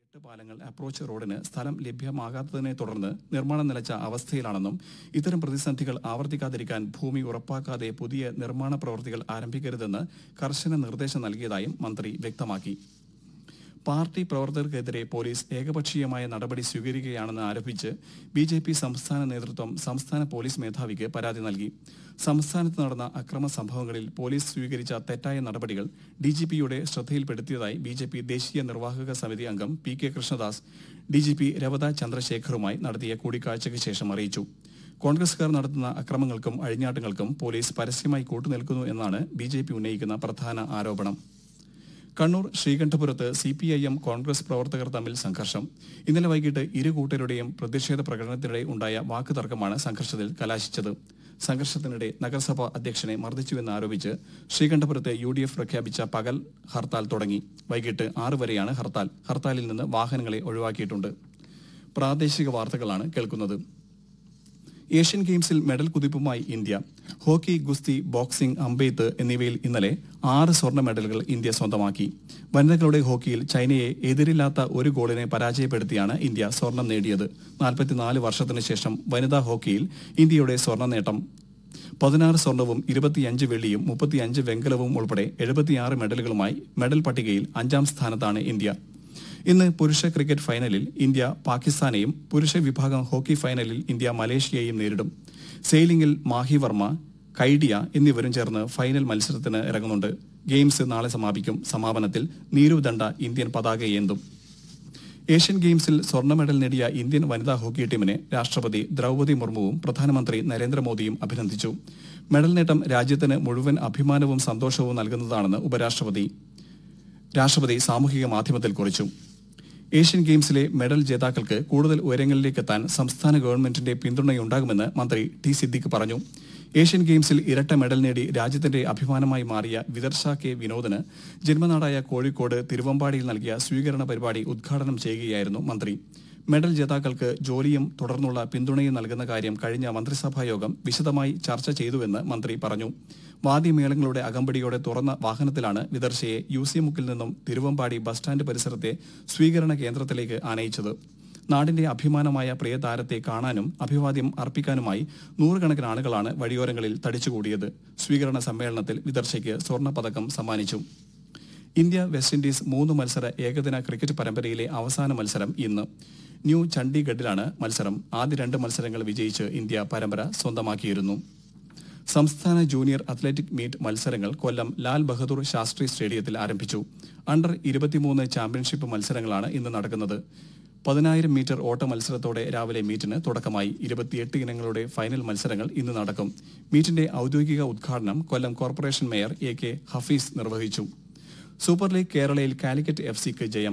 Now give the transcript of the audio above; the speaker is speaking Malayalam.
എട്ട് പാലങ്ങൾ അപ്രോച്ച് റോഡിന് സ്ഥലം ലഭ്യമാകാത്തതിനെ തുടർന്ന് നിർമ്മാണം നിലച്ച അവസ്ഥയിലാണെന്നും ഇത്തരം പ്രതിസന്ധികൾ ആവർത്തിക്കാതിരിക്കാൻ ഭൂമി ഉറപ്പാക്കാതെ പുതിയ നിർമ്മാണ പ്രവൃത്തികൾ ആരംഭിക്കരുതെന്ന് കർശന നിർദ്ദേശം നൽകിയതായും മന്ത്രി വ്യക്തമാക്കി പാർട്ടി പ്രവർത്തകർക്കെതിരെ പോലീസ് ഏകപക്ഷീയമായ നടപടി സ്വീകരിക്കുകയാണെന്ന് ആരോപിച്ച് ബി ജെ പി സംസ്ഥാന നേതൃത്വം സംസ്ഥാന പോലീസ് മേധാവിക്ക് പരാതി നൽകി സംസ്ഥാനത്ത് നടന്ന അക്രമ സംഭവങ്ങളിൽ പോലീസ് സ്വീകരിച്ച തെറ്റായ നടപടികൾ ഡി ജി പിയുടെ ശ്രദ്ധയിൽപ്പെടുത്തിയതായി ബി ജെ പി ദേശീയ നിർവാഹക സമിതി അംഗം P K Krishnadas D G P Rawada ചന്ദ്രശേഖറുമായി നടത്തിയ കൂടിക്കാഴ്ചയ്ക്ക് ശേഷം അറിയിച്ചു കോൺഗ്രസുകാർ നടത്തുന്ന അക്രമങ്ങൾക്കും അഴിഞ്ഞാട്ടങ്ങൾക്കും പോലീസ് പരസ്യമായി കൂട്ടുനിൽക്കുന്നു എന്നാണ് ബി ജെ പി ഉന്നയിക്കുന്ന പ്രധാന ആരോപണം കണ്ണൂർ ശ്രീകണ്ഠപുരത്ത് C P I M Congress പ്രവർത്തകർ തമ്മിൽ സംഘർഷം ഇന്നലെ വൈകിട്ട് ഇരു കൂട്ടരുടെയും പ്രതിഷേധ പ്രകടനത്തിനിടെ ഉണ്ടായ വാക്കുതർക്കമാണ് സംഘർഷത്തിൽ കലാശിച്ചത് സംഘർഷത്തിനിടെ നഗരസഭാ അധ്യക്ഷനെ മർദ്ദിച്ചുവെന്ന് ആരോപിച്ച് ശ്രീകണ്ഠപുരത്തെ യു ഡി എഫ് പ്രഖ്യാപിച്ച പകൽ ഹർത്താൽ തുടങ്ങി വൈകിട്ട് ആറ് വരെയാണ് ഹർത്താൽ ഹർത്താലിൽ നിന്ന് വാഹനങ്ങളെ ഒഴിവാക്കിയിട്ടുണ്ട് പ്രാദേശിക വാർത്തകളാണ് കേൾക്കുന്നത് ഏഷ്യൻ ഗെയിംസിൽ മെഡൽ കുതിപ്പുമായി ഇന്ത്യ ഹോക്കി ഗുസ്തി ബോക്സിംഗ് അമ്പെയ്ത്ത് എന്നിവയിൽ ഇന്നലെ ആറ് സ്വർണ്ണ മെഡലുകൾ ഇന്ത്യ സ്വന്തമാക്കി വനിതകളുടെ ഹോക്കിയിൽ ചൈനയെ എതിരില്ലാത്ത ഒരു ഗോളിനെ പരാജയപ്പെടുത്തിയാണ് ഇന്ത്യ സ്വർണം നേടിയത് നാൽപ്പത്തിനാല് വർഷത്തിനു ശേഷം വനിതാ ഹോക്കിയിൽ ഇന്ത്യയുടെ സ്വർണ്ണ നേട്ടം പതിനാറ് സ്വർണവും ഇരുപത്തിയഞ്ച് വെള്ളിയും മുപ്പത്തിയഞ്ച് വെങ്കലവും ഉൾപ്പെടെ എഴുപത്തിയാറ് മെഡലുകളുമായി മെഡൽ പട്ടികയിൽ അഞ്ചാം സ്ഥാനത്താണ് ഇന്ത്യ ഇന്ന് പുരുഷ ക്രിക്കറ്റ് ഫൈനലിൽ ഇന്ത്യ പാകിസ്ഥാനെയും പുരുഷ വിഭാഗം ഹോക്കി ഫൈനലിൽ ഇന്ത്യ മലേഷ്യയെയും നേരിടും സെയിലിംഗിൽ മാഹി വർമ്മ കൈഡിയ എന്നിവരും ചേർന്ന് ഫൈനൽ മത്സരത്തിന് ഇറങ്ങുന്നുണ്ട് ഗെയിംസ് നാളെ സമാപിക്കും സമാപനത്തിൽ നീരവ് ദണ്ഡ ഇന്ത്യൻ പതാക ഏന്തും ഏഷ്യൻ ഗെയിംസിൽ സ്വർണ്ണ മെഡൽ നേടിയ ഇന്ത്യൻ വനിതാ ഹോക്കി ടീമിനെ രാഷ്ട്രപതി ദ്രൗപദി മുർമുവും പ്രധാനമന്ത്രി നരേന്ദ്രമോദിയും അഭിനന്ദിച്ചു മെഡൽ നേട്ടം രാജ്യത്തിന് മുഴുവൻ അഭിമാനവും സന്തോഷവും നൽകുന്നതാണെന്ന് ഉപരാഷ്ട്രപതി രാഷ്ട്രപതി സാമൂഹിക മാധ്യമത്തിൽ കുറിച്ചു ഏഷ്യൻ ഗെയിംസിലെ മെഡൽ ജേതാക്കൾക്ക് കൂടുതൽ ഉയരങ്ങളിലേക്ക് എത്താൻ സംസ്ഥാന ഗവൺമെന്റിന്റെ പിന്തുണയുണ്ടാകുമെന്ന് മന്ത്രി ടി സിദ്ദിഖ് പറഞ്ഞു ഏഷ്യൻ ഗെയിംസിൽ ഇരട്ട മെഡൽ നേടി രാജ്യത്തിന്റെ അഭിമാനമായി മാറിയ വിദർശ കെ വിനോദിന് ജന്മനാടായ കോഴിക്കോട് തിരുവമ്പാടിയിൽ നൽകിയ സ്വീകരണ പരിപാടി ഉദ്ഘാടനം ചെയ്യുകയായിരുന്നു മന്ത്രി മെഡൽ ജേതാക്കൾക്ക് ജോലിയും തുടർന്നുള്ള പിന്തുണയും നൽകുന്ന കാര്യം കഴിഞ്ഞ മന്ത്രിസഭാ യോഗം വിശദമായി ചർച്ച ചെയ്തുവെന്ന് മന്ത്രി പറഞ്ഞു വാദ്യമേളങ്ങളുടെ അകമ്പടിയോടെ തുറന്ന വാഹനത്തിലാണ് വിദർശയെ യു സി മുക്കിൽ നിന്നും തിരുവമ്പാടി ബസ് സ്റ്റാൻഡ് പരിസരത്തെ സ്വീകരണ കേന്ദ്രത്തിലേക്ക് ആനയിച്ചത് നാടിന്റെ അഭിമാനമായ പ്രിയ താരത്തെ കാണാനും അഭിവാദ്യം അർപ്പിക്കാനുമായി നൂറുകണക്കിന് ആളുകളാണ് വഴിയോരങ്ങളിൽ തടിച്ചുകൂടിയത് സ്വീകരണ സമ്മേളനത്തിൽ വിദർശയ്ക്ക് സ്വർണ്ണ പതക്കം സമ്മാനിച്ചു ഇന്ത്യ വെസ്റ്റ് ഇൻഡീസ് മൂന്ന് മത്സര ഏകദിന ക്രിക്കറ്റ് പരമ്പരയിലെ അവസാന മത്സരം ഇന്ന് ന്യൂ ചണ്ഡീഗഡിലാണ് മത്സരം ആദ്യ രണ്ട് മത്സരങ്ങൾ വിജയിച്ച് ഇന്ത്യ പരമ്പര സ്വന്തമാക്കിയിരുന്നു സംസ്ഥാന ജൂനിയർ അത്ലറ്റിക് മീറ്റ് മത്സരങ്ങൾ കൊല്ലം ലാൽ ബഹദൂർ ശാസ്ത്രി സ്റ്റേഡിയത്തിൽ ആരംഭിച്ചു അണ്ടർ ഇരുപത്തിമൂന്ന് ചാമ്പ്യൻഷിപ്പ് മത്സരങ്ങളാണ് ഇന്ന് നടക്കുന്നത് പതിനായിരം മീറ്റർ ഓട്ട മത്സരത്തോടെ രാവിലെ മീറ്റിന് തുടക്കമായി ഇരുപത്തിയെട്ട് ഇനങ്ങളുടെ ഫൈനൽ മത്സരങ്ങൾ ഇന്ന് നടക്കും മീറ്റിന്റെ ഔദ്യോഗിക ഉദ്ഘാടനം Kollam corporation mayor A K Hafeez നിർവഹിച്ചു സൂപ്പർ ലീഗ് കേരളയിൽ കാലിക്കറ്റ് എഫ് സിക്ക് ജയം